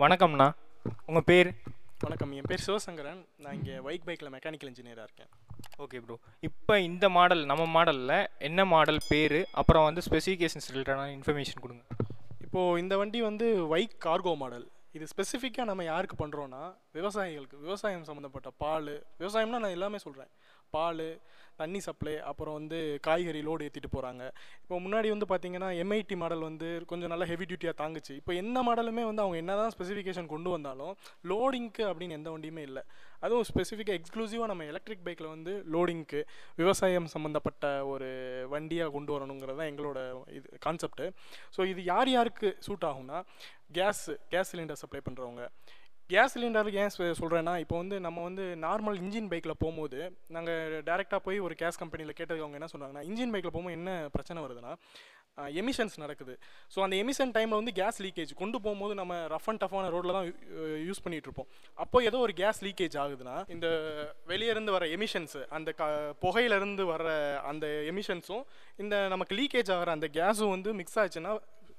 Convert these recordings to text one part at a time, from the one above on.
வணக்கம்ண்ணா உங்கள் பேர் வணக்கம் என் பேர் சிவசங்கரன் நான் இங்கே வைக் பைக்கில் மெக்கானிக்கல் இன்ஜினியராக இருக்கேன் ஓகே ப்ரோ இப்போ இந்த மாடல் நம்ம மாடலில் என்ன மாடல் பேர் அப்புறம் வந்து ஸ்பெசிஃபிகேஷன்ஸ் ரிலேட்டடான இன்ஃபர்மேஷன் கொடுங்க இப்போது இந்த வண்டி வந்து வைக் கார்கோ மாடல் இது ஸ்பெசிஃபிக்காக நம்ம யாருக்கு பண்ணுறோன்னா விவசாயிகளுக்கு விவசாயம் சம்மந்தப்பட்ட பால் விவசாயம்னா நான் எல்லாமே சொல்கிறேன் பால் தண்ணி சப்ளை அப்புறம் வந்து காய்கறி லோடு ஏற்றிட்டு போகிறாங்க இப்போ முன்னாடி வந்து பார்த்தீங்கன்னா எம்ஐடி மாடல் வந்து கொஞ்சம் நல்லா ஹெவி டியூட்டியாக தாங்குச்சு இப்போ எந்த மாடலுமே வந்து அவங்க என்ன தான் ஸ்பெசிஃபிகேஷன் கொண்டு வந்தாலும் லோடிங்க்கு அப்படின்னு எந்த வண்டியுமே இல்லை அதுவும் ஸ்பெசிஃபிக்காக எக்ஸ்க்ளூசிவாக நம்ம எலக்ட்ரிக் பைக்கில் வந்து லோடிங்க்கு விவசாயம் சம்மந்தப்பட்ட ஒரு வண்டியாக கொண்டு வரணுங்கிறது தான் எங்களோட இது கான்செப்ட்டு ஸோ இது யார் யாருக்கு சூட் ஆகும்னா கேஸ் கேஸ் சிலிண்டர் சப்ளை பண்ணுறவங்க கேஸ் சிலிண்டருக்கு ஏன் சொ- சொல்கிறேன்னா இப்போ வந்து நம்ம வந்து நார்மல் இன்ஜின் பைக்கில் போகும்போது நாங்கள் டேரெக்டாக போய் ஒரு கேஸ் கம்பெனியில் கேட்டதுக்கு அவங்க என்ன சொன்னாங்கன்னா இன்ஜின் பைக்கில் போகும்போது என்ன பிரச்சனை வருதுன்னா எமிஷன்ஸ் நடக்குது ஸோ அந்த எமிஷன் டைமில் வந்து கேஸ் லீக்கேஜ் கொண்டு போகும்போது நம்ம ரஃப் அண்ட் டஃப்பான ரோட்டில் தான் யூஸ் பண்ணிட்டு இருப்போம் அப்போ ஏதோ ஒரு கேஸ் லீக்கேஜ் ஆகுதுன்னா இந்த வெளியே இருந்து வர எமிஷன்ஸ் அந்த க புகையிலேருந்து வர அந்த எமிஷன்ஸும் இந்த நமக்கு லீக்கேஜ் ஆகிற அந்த கேஸும் வந்து மிக்ஸ் ஆச்சுன்னா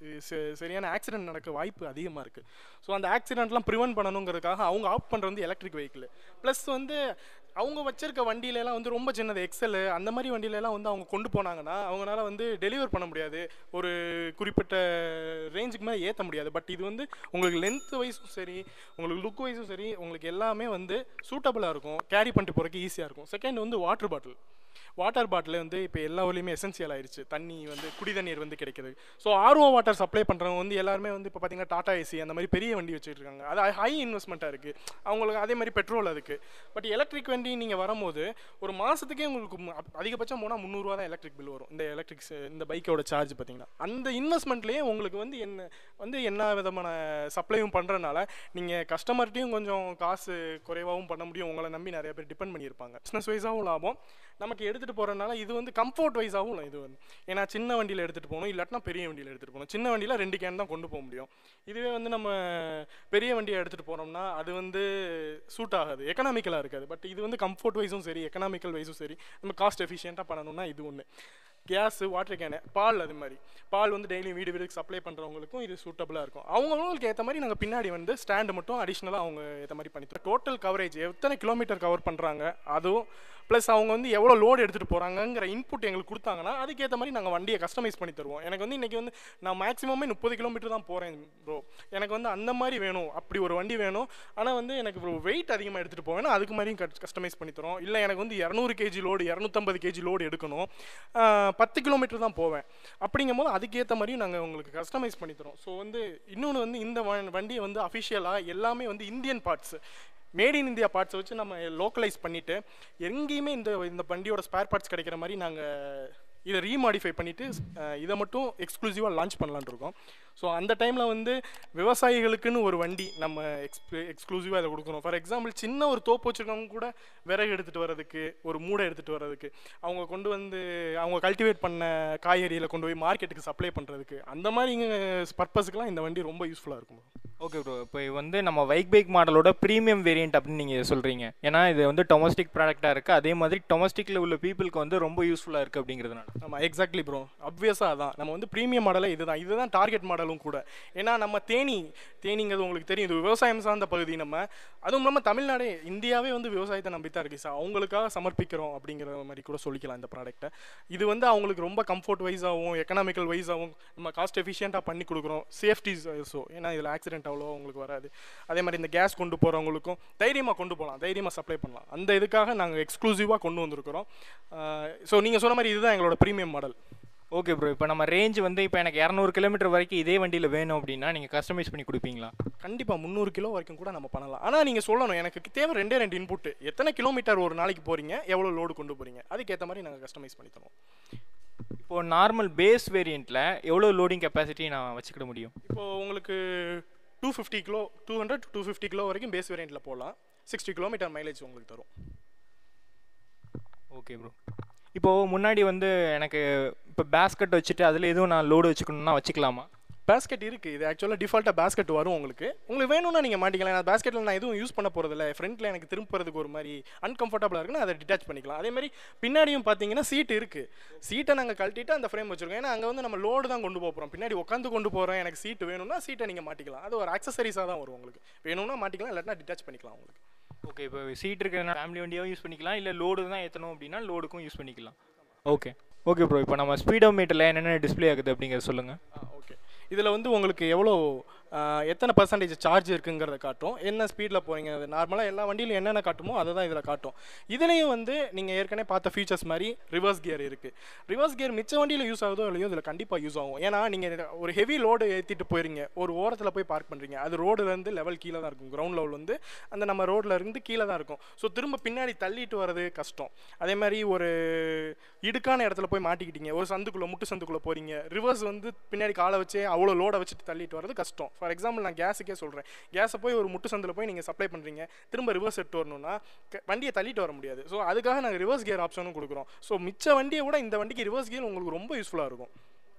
ச- சரியான ஆக்சிடென்ட் நடக்க வாய்ப்பு அதிகமாக இருக்குது ஸோ அந்த ஆக்சிடென்ட்லாம் ப்ரிவென்ட் பண்ணணுங்கிறதுக்காக அவங்க ஆப் பண்ணுறது வந்து எலக்ட்ரிக் வெஹிக்கிள் ப்ளஸ் வந்து அவங்க வச்சிருக்க வண்டியிலலாம் வந்து ரொம்ப சின்னது எக்ஸல் அந்த மாதிரி வண்டியிலலாம் வந்து அவங்க கொண்டு போனாங்கன்னா அவங்களால வந்து டெலிவர் பண்ண முடியாது ஒரு குறிப்பிட்ட ரேஞ்சுக்கு மேலே ஏற்ற முடியாது பட் இது வந்து உங்களுக்கு லென்த் வைஸும் சரி உங்களுக்கு லுக் வைஸும் சரி உங்களுக்கு எல்லாமே வந்து சூட்டபுளாக இருக்கும் கேரி பண்ணிட்டு போகிறதுக்கு ஈஸியாக இருக்கும் செகண்ட் வந்து வாட்டர் பாட்டில் வாட்டர் பாட்டில் வந்து இப்போ எல்லா ஊர்லேயுமே எசென்சியல் ஆயிருச்சு தண்ணி வந்து குடி தண்ணீர் வந்து கிடைக்குது ஸோ ஆர்ஓ வாட்டர் சப்ளை பண்ணுறவங்க வந்து எல்லாருமே வந்து இப்போ பார்த்தீங்கன்னா டாடா ஏசி அந்த மாதிரி பெரிய வண்டி வச்சுட்டு இருக்காங்க அது ஹை இன்வெஸ்ட்மெண்ட்டாக இருக்குது அவங்களுக்கு அதே மாதிரி பெட்ரோல் அதுக்கு பட் எலக்ட்ரிக் வண்டி நீங்கள் வரும்போது ஒரு மாதத்துக்கே உங்களுக்கு மு- அப்- அதிகபட்சம் போனால் முந்நூறுரூவா தான் எலக்ட்ரிக் பில் வரும் இந்த எலக்ட்ரிக் இந்த பைக்கோட சார்ஜ் பார்த்தீங்கன்னா அந்த இன்வெஸ்ட்மெண்ட்லேயே உங்களுக்கு வந்து என்ன வந்து என்ன விதமான சப்ளையும் பண்ணுறனால நீங்கள் கஸ்டமர்கிட்டையும் கொஞ்சம் காசு குறைவாகவும் பண்ண முடியும் உங்களை நம்பி நிறைய பேர் டிபெண்ட் பண்ணியிருப்பாங்க பிஸ்னஸ் வைஸாகவும் லாபம் நமக்கு எடுத்துகிட்டு போகிறனால இது வந்து கம்ஃபர்ட் வைஸாகவும் இது வந்து ஏன்னா சின்ன வண்டியில் எடுத்துகிட்டு போகணும் இல்லாட்டினா பெரிய வண்டியில் எடுத்துகிட்டு போகணும் சின்ன வண்டியில் ரெண்டு கேன் தான் கொண்டு போக முடியும் இதுவே வந்து நம்ம பெரிய வண்டியை எடுத்துகிட்டு போனோம்னா அது வந்து சூட் ஆகாது எக்கனாமிக்கலாக இருக்காது பட் இது வந்து கம்ஃபர்ட் வைஸும் சரி எக்கனாமிக்கல் வைஸும் சரி நம்ம காஸ்ட் எஃபிஷியண்ட்டாக பண்ணணும்னா இது ஒன்று கேஸு வாட்டர் கேனு பால் அது மாதிரி பால் வந்து டெய்லி வீடு வீடுக்கு சப்ளை பண்ணுறவங்களுக்கும் இது சூட்டபுளாக இருக்கும் அவங்களுக்கு ஏற்ற மாதிரி நாங்கள் பின்னாடி வந்து ஸ்டாண்டு மட்டும் அடிஷ்னலாக அவங்க ஏற்ற மாதிரி பண்ணி தரோம் டோட்டல் கவரேஜ் எத்தனை கிலோமீட்டர் கவர் பண்ணுறாங்க அதுவும் ப்ளஸ் அவங்க வந்து எவ்வளோ லோடு எடுத்துகிட்டு போகிறாங்கங்கிற இன்புட் எங்களுக்கு கொடுத்தாங்கன்னா அதுக்கேற்ற மாதிரி நாங்கள் வண்டியை கஸ்டமைஸ் பண்ணி தருவோம் எனக்கு வந்து இன்றைக்கி வந்து நான் மேக்ஸிமமே முப்பது கிலோமீட்டர் தான் போகிறேன் ப்ரோ எனக்கு வந்து அந்த மாதிரி வேணும் அப்படி ஒரு வண்டி வேணும் ஆனால் வந்து எனக்கு வெயிட் அதிகமாக எடுத்துகிட்டு போவேன் அதுக்கு மாதிரியும் கஸ்டமைஸ் பண்ணி தரோம் இல்லை எனக்கு வந்து இரநூறு கேஜி லோடு இரநூத்தம்பது கேஜி லோடு எடுக்கணும் ஆஹ் பத்து கிலோமீட்டர் தான் போவேன் அப்படிங்கும் போது அதுக்கேற்ற மாதிரியும் நாங்கள் உங்களுக்கு கஸ்டமைஸ் பண்ணி தரோம் ஸோ வந்து இன்னொன்று வந்து இந்த வ- வண்டியை வந்து அஃபிஷியலாக எல்லாமே வந்து Indian parts made in India பார்ட்ஸை வச்சு நம்ம லோக்கலைஸ் பண்ணிவிட்டு எங்கேயுமே இந்த இந்த வண்டியோட ஸ்பேர் பார்ட்ஸ் கிடைக்கிற மாதிரி நாங்கள் இதை ரீமாடிஃபை பண்ணிவிட்டு இதை மட்டும் எக்ஸ்க்ளூசிவாக லான்ச் பண்ணலான்னு இருக்கோம் ஸோ அந்த டைமில் வந்து விவசாயிகளுக்குன்னு ஒரு வண்டி நம்ம எக்ஸ்பி எக்ஸ்க்ளூசிவாக இதை கொடுக்குறோம் ஃபார் எக்ஸாம்பிள் சின்ன ஒரு தோப்பு வச்சுருக்கவங்க கூட விறகு எடுத்துகிட்டு வர்றதுக்கு ஒரு மூடை எடுத்துகிட்டு வர்றதுக்கு அவங்க கொண்டு வந்து அவங்க கல்டிவேட் பண்ண காய்கறியில் கொண்டு போய் மார்க்கெட்டுக்கு சப்ளை பண்ணுறதுக்கு அந்த மாதிரி பர்பஸுக்கெலாம் இந்த வண்டி ரொம்ப யூஸ்ஃபுல்லாக இருக்கும் ஓகே ப்ரோ இப்போ வந்து நம்ம வைக் பைக் மாடலோட ப்ரீமியம் வேரியன்ட் அப்படின்னு நீங்கள் சொல்கிறீங்க ஏன்னா இது வந்து டொமஸ்டிக் ப்ராடக்டாக இருக்குது அதே மாதிரி டொமஸ்டிக்கில் உள்ள பீப்புளுக்கு வந்து ரொம்ப யூஸ்ஃபுல்லாக இருக்குது அப்படிங்கிறதுனால ஆமாம் எக்ஸாக்ட்லி ப்ரோ அப்வியஸாக அதான் நம்ம வந்து ப்ரீமியம் மாடலே இதுதான் இதுதான் டார்கெட் மாடலும் கூட ஏன்னா நம்ம தேனி தேனிங்கிறது உங்களுக்கு தெரியும் இது விவசாயம் சார்ந்த பகுதி நம்ம அதுவும் இல்லாமல் தமிழ்நாடே இந்தியாவே வந்து விவசாயத்தை நம்பி தான் இருக்குது சார் அவங்களுக்காக சமர்ப்பிக்கிறோம் அப்படிங்கிற மாதிரி கூட சொல்லிக்கலாம் இந்த ப்ராடக்ட்டை இது வந்து அவங்களுக்கு ரொம்ப கம்ஃபர்ட் வைஸாகவும் எக்கனாமிக்கல் வைஸாகவும் நம்ம காஸ்ட் எஃபிஷியண்ட்டாக பண்ணி கொடுக்குறோம் சேஃப்டி ஸோ ஏன்னா இதில் ஆக்சிடென்ட் அவ்வளோ உங்களுக்கு வராது அதே மாதிரி இந்த கேஸ் கொண்டு போகிறவங்களுக்கும் தைரியமாக கொண்டு போகலாம் தைரியமாக சப்ளை பண்ணலாம் அந்த இதுக்காக நாங்கள் எக்ஸ்க்ளூசிவாக கொண்டு வந்திருக்கிறோம் ஸோ நீங்கள் சொன்ன மாதிரி இதுதான் எங்களோட ப்ரீமியம் மாடல் ஓகே ப்ரோ இப்போ நம்ம ரேஞ்ச் வந்து இப்போ எனக்கு இரநூறு கிலோமீட்டர் வரைக்கும் இதே வண்டியில் வேணும் அப்படின்னா நீங்கள் கஸ்டமைஸ் பண்ணி கொடுப்பீங்களா கண்டிப்பாக முந்நூறு கிலோ வரைக்கும் கூட நம்ம பண்ணலாம் ஆனால் நீங்கள் சொல்லணும் எனக்கு தேவை ரெண்டே ரெண்டு இன்புட் எத்தனை கிலோமீட்டர் ஒரு நாளைக்கு போகிறீங்க எவ்வளோ லோடு கொண்டு போகிறீங்க அதுக்கேற்ற மாதிரி நாங்கள் கஸ்டமைஸ் பண்ணி தரோம் இப்போது நார்மல் பேஸ் வேரியண்ட்டில் எவ்வளோ லோடிங் கெப்பாசிட்டி நான் வச்சுக்கிட முடியும் இப்போது உங்களுக்கு two fifty kilo two hundred two fifty kilo வரைக்கும் பேஸ் வேரியண்ட்டில் போகலாம் சிக்ஸ்டி கிலோமீட்டர் மைலேஜ் உங்களுக்கு தரும் ஓகே ப்ரோ இப்போது முன்னாடி வந்து எனக்கு இப்போ பேஸ்கட் வச்சுட்டு அதில் எதுவும் நான் லோடு வச்சுக்கணும்னா வச்சுக்கலாமா பேஸ்கெட் இருக்குது இது ஆக்சுவலாக டிஃபால்ட்டாக பேஸ்கெட் வரும் உங்களுக்கு உங்களுக்கு வேணும்னா நீங்கள் மாட்டிக்கலாம் நான் பேஸ்கெட்டில் நான் எதுவும் யூஸ் பண்ண போகிறதில்ல ஃப்ரண்ட்டில் எனக்கு திரும்புறதுக்கு ஒரு மாதிரி அன்கம்ஃபர்டபுளாக இருக்குன்னா அதை டிட்டாச் பண்ணிக்கலாம் அதே மாதிரி பின்னாடியும் பார்த்தீங்கன்னா சீட் இருக்குது சீட்டை நாங்கள் கழட்டிட்டு அந்த ஃப்ரேம் வச்சுருக்கோம் ஏன்னா அங்கே வந்து நம்ம லோடு தான் கொண்டு போகிறோம் பின்னாடி உட்காந்து கொண்டு போகிறோம் எனக்கு சீட்டு வேணும்னா சீட்டை நீங்கள் மாட்டிக்கலாம் அது ஒரு ஆக்சசரிஸாக தான் வரும் உங்களுக்கு வேணும்னா மாட்டிக்கலாம் இல்லாட்டினா டிட்டாச் பண்ணிக்கலாம் உங்களுக்கு ஓகே இப்போ சீட் இருக்கிறதுனால ஃபேமிலி வண்டியாகவும் யூஸ் பண்ணிக்கலாம் இல்லை லோடு தான் ஏற்றணும் அப்படின்னா லோடுக்கும் யூஸ் பண்ணிக்கலாம் ஓகே ஓகே ப்ரோ இப்போ நம்ம ஸ்பீடோ மீட்டரில் என்னென்ன டிஸ்ப்ளே ஆகுது அப்படிங்கிறத சொல்லுங்கள் ஆ ஓகே இதில் வந்து உங்களுக்கு எவ்வளோ ஆ, எத்தனை பர்சன்டேஜ் சார்ஜ் இருக்குங்கிறத காட்டும் என்ன ஸ்பீடில் போகிறீங்க அது நார்மலாக எல்லா வண்டியிலும் என்னென்ன காட்டுமோ அதை தான் இதில் காட்டும் இதுலேயும் வந்து நீங்கள் ஏற்கனவே பார்த்த ஃபீச்சர்ஸ் மாதிரி ரிவர்ஸ் கியர் இருக்குது ரிவர்ஸ் கியர் மிச்ச வண்டியில் யூஸ் ஆகுதோ இல்லையோ இதில் கண்டிப்பாக யூஸ் ஆகும் ஏன்னா நீங்கள் ஒரு ஹெவி லோடு ஏற்றிட்டு போயிருங்க ஒரு ஓரத்தில் போய் பார்க் பண்ணுறீங்க அது ரோடுலேருந்து லெவல் கீழே தான் இருக்கும் கிரவுண்ட் லெவல் வந்து அந்த நம்ம ரோட்ல இருந்து கீழே தான் இருக்கும் ஸோ திரும்ப பின்னாடி தள்ளிட்டு வர்றது கஷ்டம் அதே மாதிரி ஒரு இடுக்கான இடத்துல போய் மாட்டிக்கிட்டீங்க ஒரு சந்துக்குள்ளே முட்டு சந்துக்குள்ளே போகிறீங்க ரிவர்ஸ் வந்து பின்னாடி காலை வச்சு அவ்வளோ லோடை வச்சுட்டு தள்ளிட்டு வர்றது கஷ்டம் ஃபார் எக்ஸாம்பிள் நான் கேஸுக்கே சொல்கிறேன் கேஸை போய் ஒரு முட்டு சந்தில் போய் நீங்கள் சப்ளை பண்ணுறீங்க திரும்ப ரிவர்ஸ் எடுத்து வரணும்னா க- வண்டியை தள்ளிட்டு வர முடியாது ஸோ அதுக்காக நாங்கள் ரிவர்ஸ் கியர் ஆப்ஷனும் கொடுக்குறோம் ஸோ மிச்ச வண்டியை விட இந்த வண்டிக்கு ரிவர்ஸ் கியர் உங்களுக்கு ரொம்ப யூஸ்ஃபுல்லாக இருக்கும்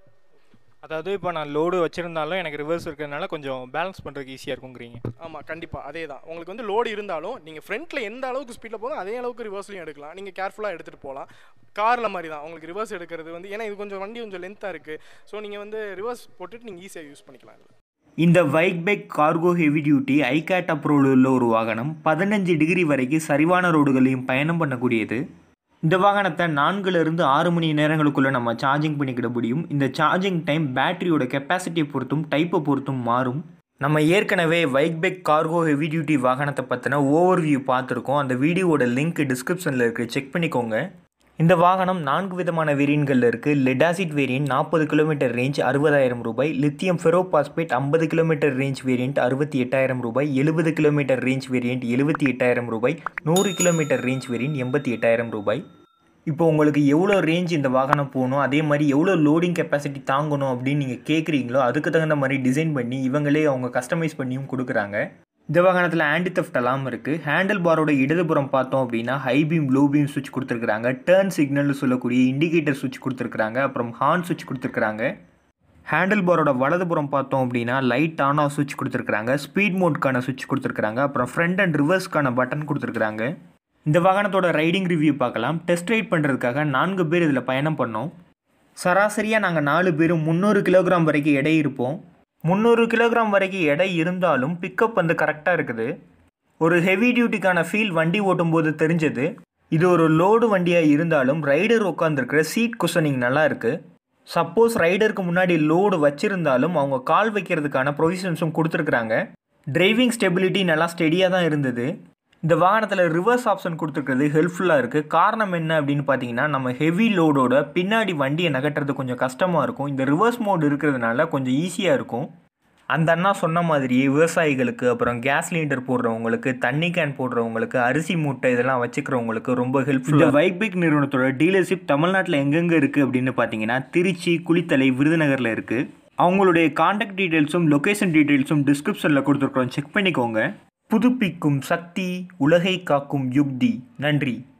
அதாவது இப்போ நான் லோடு வச்சுருந்தாலும் எனக்கு ரிவர்ஸ் இருக்கிறதுனால கொஞ்சம் பேலன்ஸ் பண்ணுறதுக்கு ஈஸியாக இருக்குங்கிறீங்க ஆமாம் கண்டிப்பாக அதே தான் உங்களுக்கு வந்து லோடு இருந்தாலும் நீங்கள் ஃப்ரண்ட்டில் எந்த அளவுக்கு ஸ்பீடில் போதும் அதே அளவுக்கு ரிவர்ஸ்லையும் எடுக்கலாம் நீங்கள் கேர்ஃபுல்லாக எடுத்துகிட்டு போகலாம் காரில் மாதிரி தான் உங்களுக்கு ரிவர்ஸ் எடுக்கிறது வந்து ஏன்னா இது கொஞ்சம் வண்டி கொஞ்சம் லென்த்தாக இருக்குது ஸோ நீங்கள் வந்து ரிவர்ஸ் போட்டுட்டு நீங்கள் ஈஸியாக யூஸ் பண்ணிக்கலாம் இதில் இந்த வைக்பெக் cargo heavy duty iCAT approval உள்ள ஒரு வாகனம் பதினஞ்சு டிகிரி வரைக்கும் சரிவான ரோடுகளையும் பயணம் பண்ணக்கூடியது இந்த வாகனத்தை நான்குலேருந்து ஆறு மணி நேரங்களுக்குள்ளே நம்ம சார்ஜிங் பண்ணிக்கிட முடியும் இந்த சார்ஜிங் டைம் பேட்டரியோட கெப்பாசிட்டியை பொறுத்தும் டைப்பை பொறுத்தும் மாறும் நம்ம ஏற்கனவே வைக்பெக் கார்கோ ஹெவி டியூட்டி வாகனத்தை பற்றின ஓவர் வியூ பார்த்துருக்கோம் அந்த வீடியோவோட லிங்க் டிஸ்கிரிப்ஷனில் இருக்குது செக் பண்ணிக்கோங்க இந்த வாகனம் நான்கு விதமான வேரியன்ட்களில் இருக்குது லெடாசிட் வேரியன்ட் நாற்பது கிலோமீட்டர் ரேஞ்ச் அறுபதாயிரம் ரூபாய் லித்தியம் ஃபெரோபாஸ்பேட் ஐம்பது கிலோமீட்டர் ரேஞ்ச் வேரியன்ட் அறுபத்தி எட்டாயிரம் ரூபாய் எழுபது கிலோமீட்டர் ரேஞ்ச் வேரியன்ட் எழுபத்தி எட்டாயிரம் ரூபாய் நூறு கிலோமீட்டர் ரேஞ்ச் வேரியன்ட் எண்பத்தி எட்டாயிரம் ரூபாய் இப்போ உங்களுக்கு எவ்வளோ ரேஞ்ச் இந்த வாகனம் போகணும் அதே மாதிரி எவ்வளோ லோடிங் கெப்பாசிட்டி தாங்கணும் அப்படின்னு நீங்கள் கேட்குறீங்களோ அதுக்கு தகுந்த மாதிரி டிசைன் பண்ணி இவங்களே அவங்க கஸ்டமைஸ் பண்ணியும் கொடுக்குறாங்க இந்த வாகனத்தில் ஆன்டி தெஃப்ட் அலாம் இருக்குது ஹேண்டில் பாரோட இடதுபுறம் பார்த்தோம் அப்படின்னா ஹை பீம் லோ பீம் சுவிட்ச் கொடுத்துருக்காங்க டேர்ன் சிக்னல்னு சொல்லக்கூடிய இண்டிகேட்டர் சுவிட்ச் கொடுத்துருக்காங்க அப்புறம் ஹார்ன் சுவிட்ச் கொடுத்துருக்காங்க ஹேண்டில் பாரோட வலதுபுறம் பார்த்தோம் அப்படின்னா லைட் ஆன் ஆஃப் சுவிட்ச் கொடுத்துருக்காங்க ஸ்பீட் மோட்க்கான சுவிட்ச் கொடுத்துருக்காங்க அப்புறம் ஃப்ரண்ட் அண்ட் ரிவர்ஸ்க்கான பட்டன் கொடுத்துருக்காங்க இந்த வாகனத்தோட ரைடிங் ரிவ்யூ பார்க்கலாம் டெஸ்ட் ரைட் பண்ணுறதுக்காக நான்கு பேர் இதில் பயணம் பண்ணோம் சராசரியாக நாங்கள் நாலு பேரும் முந்நூறு கிலோகிராம் வரைக்கும் எடை இருப்போம் முந்நூறு கிலோகிராம் வரைக்கும் எடை இருந்தாலும் பிக்கப் வந்து கரெக்டாக இருக்குது ஒரு ஹெவி டியூட்டிக்கான ஃபீல் வண்டி ஓட்டும்போது தெரிஞ்சது இது ஒரு லோடு வண்டியாக இருந்தாலும் ரைடர் உட்காந்துருக்கிற சீட் குஷனிங் நல்லா இருக்குது சப்போஸ் ரைடருக்கு முன்னாடி லோடு வச்சிருந்தாலும் அவங்க கால் வைக்கிறதுக்கான ப்ரொவிஷன்ஸும் கொடுத்துருக்குறாங்க டிரைவிங் ஸ்டெபிலிட்டி நல்லா ஸ்டெடியாக தான் இருந்தது இந்த வாகனத்தில் ரிவர்ஸ் ஆப்ஷன் கொடுத்துருக்கிறது ஹெல்ப்ஃபுல்லாக இருக்குது காரணம் என்ன அப்படின்னு பார்த்தீங்கன்னா நம்ம ஹெவி லோடோட பின்னாடி வண்டியை நகட்டுறது கொஞ்சம் கஷ்டமாக இருக்கும் இந்த ரிவர்ஸ் மோட் இருக்கிறதுனால கொஞ்சம் ஈஸியாக இருக்கும் அந்த அண்ணா சொன்ன மாதிரியே விவசாயிகளுக்கு அப்புறம் கேஸ் சிலிண்டர் போடுறவங்களுக்கு தண்ணி கேன் போடுறவங்களுக்கு அரிசி மூட்டை இதெல்லாம் வச்சுக்கிறவங்களுக்கு ரொம்ப ஹெல்ப்ஃபுல் இந்த வைக்பிக் நிறுவனத்தோட டீலர்ஷிப் தமிழ்நாட்டில் எங்கெங்கே இருக்குது அப்படின்னு பார்த்தீங்கன்னா திருச்சி குளித்தலை விருதுநகரில் இருக்குது அவங்களுடைய காண்டாக்ட் டீட்டெயில்ஸும் லொகேஷன் டீட்டெயில்ஸும் டிஸ்கிரிப்ஷனில் கொடுத்துருக்குறோம் செக் பண்ணிக்கோங்க புதுப்பிக்கும் சக்தி உலகை காக்கும் யுக்தி நன்றி